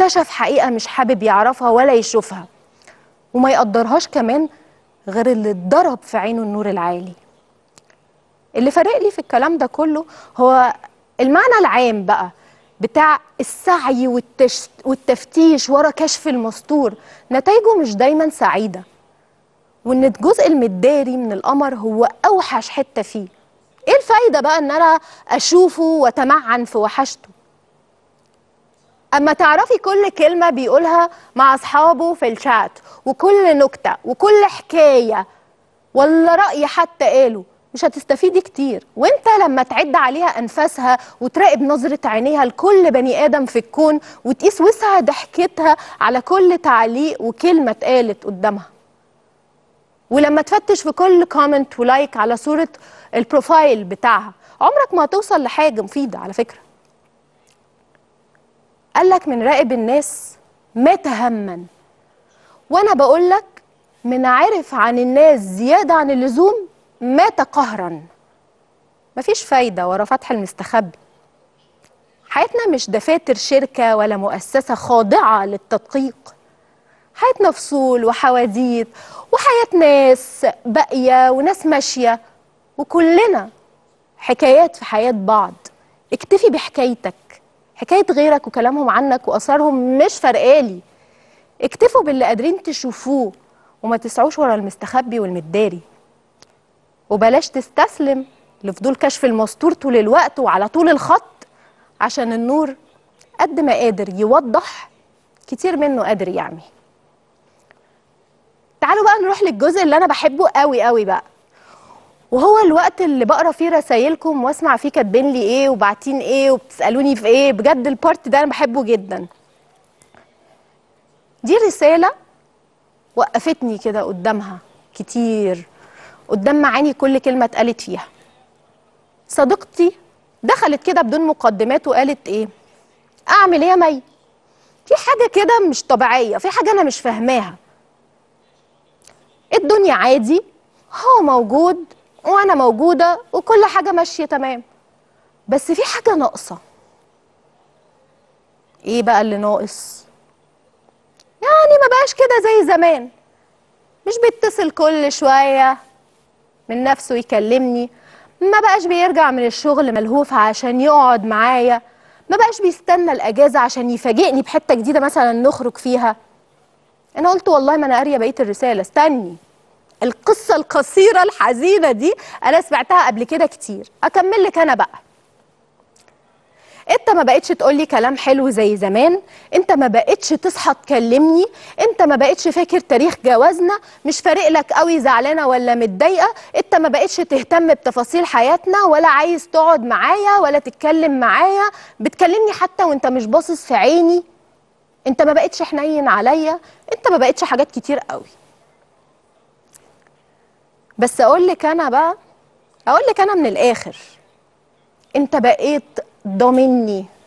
واكتشف حقيقة مش حابب يعرفها ولا يشوفها وما يقدرهاش كمان غير اللي اتضرب في عينه النور العالي اللي فارق لي في الكلام ده كله هو المعنى العام بقى بتاع السعي والتش... والتفتيش ورا كشف المستور نتائجه مش دايما سعيدة وان الجزء المداري من القمر هو اوحش حتة فيه ايه الفايدة بقى ان انا اشوفه واتمعن في وحشته اما تعرفي كل كلمة بيقولها مع اصحابه في الشات وكل نكتة وكل حكاية ولا رأي حتى قاله مش هتستفيدي كتير وانت لما تعد عليها انفاسها وتراقب نظرة عينيها لكل بني ادم في الكون وتقيس وسع ضحكتها على كل تعليق وكلمة اتقالت قدامها ولما تفتش في كل كومنت ولايك على صورة البروفايل بتاعها عمرك ما هتوصل لحاجة مفيدة على فكرة قالك من راقب الناس مات هما وانا بقولك من عرف عن الناس زيادة عن اللزوم مات قهرا مفيش فايدة ورا فتح المستخبي حياتنا مش دفاتر شركة ولا مؤسسة خاضعة للتدقيق حياتنا فصول وحواديت وحياة ناس باقية وناس ماشية وكلنا حكايات في حياة بعض اكتفي بحكايتك حكاية غيرك وكلامهم عنك وأثرهم مش فرقالي اكتفوا باللي قادرين تشوفوه وما تسعوش ورا المستخبي والمداري وبلاش تستسلم لفضول كشف المستور طول الوقت وعلى طول الخط عشان النور قد ما قادر يوضح كتير منه قادر يعمي تعالوا بقى نروح للجزء اللي انا بحبه قوي قوي بقى وهو الوقت اللي بقرا فيه رسايلكم واسمع فيه كاتبين لي ايه وبعتين ايه وبتسالوني في ايه بجد البارت ده انا بحبه جدا دي رساله وقفتني كده قدامها كتير قدام معاني كل كلمه اتقالت فيها صديقتي دخلت كده بدون مقدمات وقالت ايه اعمل ايه يا مي في حاجه كده مش طبيعيه في حاجه انا مش فاهماها الدنيا عادي هو موجود وانا موجوده وكل حاجه ماشيه تمام بس في حاجه ناقصه ايه بقى اللي ناقص يعني ما بقاش كده زي زمان مش بيتصل كل شويه من نفسه يكلمني ما بقاش بيرجع من الشغل ملهوف عشان يقعد معايا ما بقاش بيستنى الاجازه عشان يفاجئني بحته جديده مثلا نخرج فيها انا قلت والله ما انا قاريه بقيه الرساله استني القصه القصيره الحزينه دي انا سمعتها قبل كده كتير اكمل لك انا بقى انت ما بقتش تقولي كلام حلو زي زمان انت ما بقتش تصحى تكلمني انت ما بقتش فاكر تاريخ جوازنا مش فارق لك قوي زعلانه ولا متضايقه انت ما بقتش تهتم بتفاصيل حياتنا ولا عايز تقعد معايا ولا تتكلم معايا بتكلمني حتى وانت مش باصص في عيني انت ما بقتش حنين عليا انت ما بقتش حاجات كتير قوي بس اقول لك انا بقى اقول لك انا من الاخر انت بقيت ضامني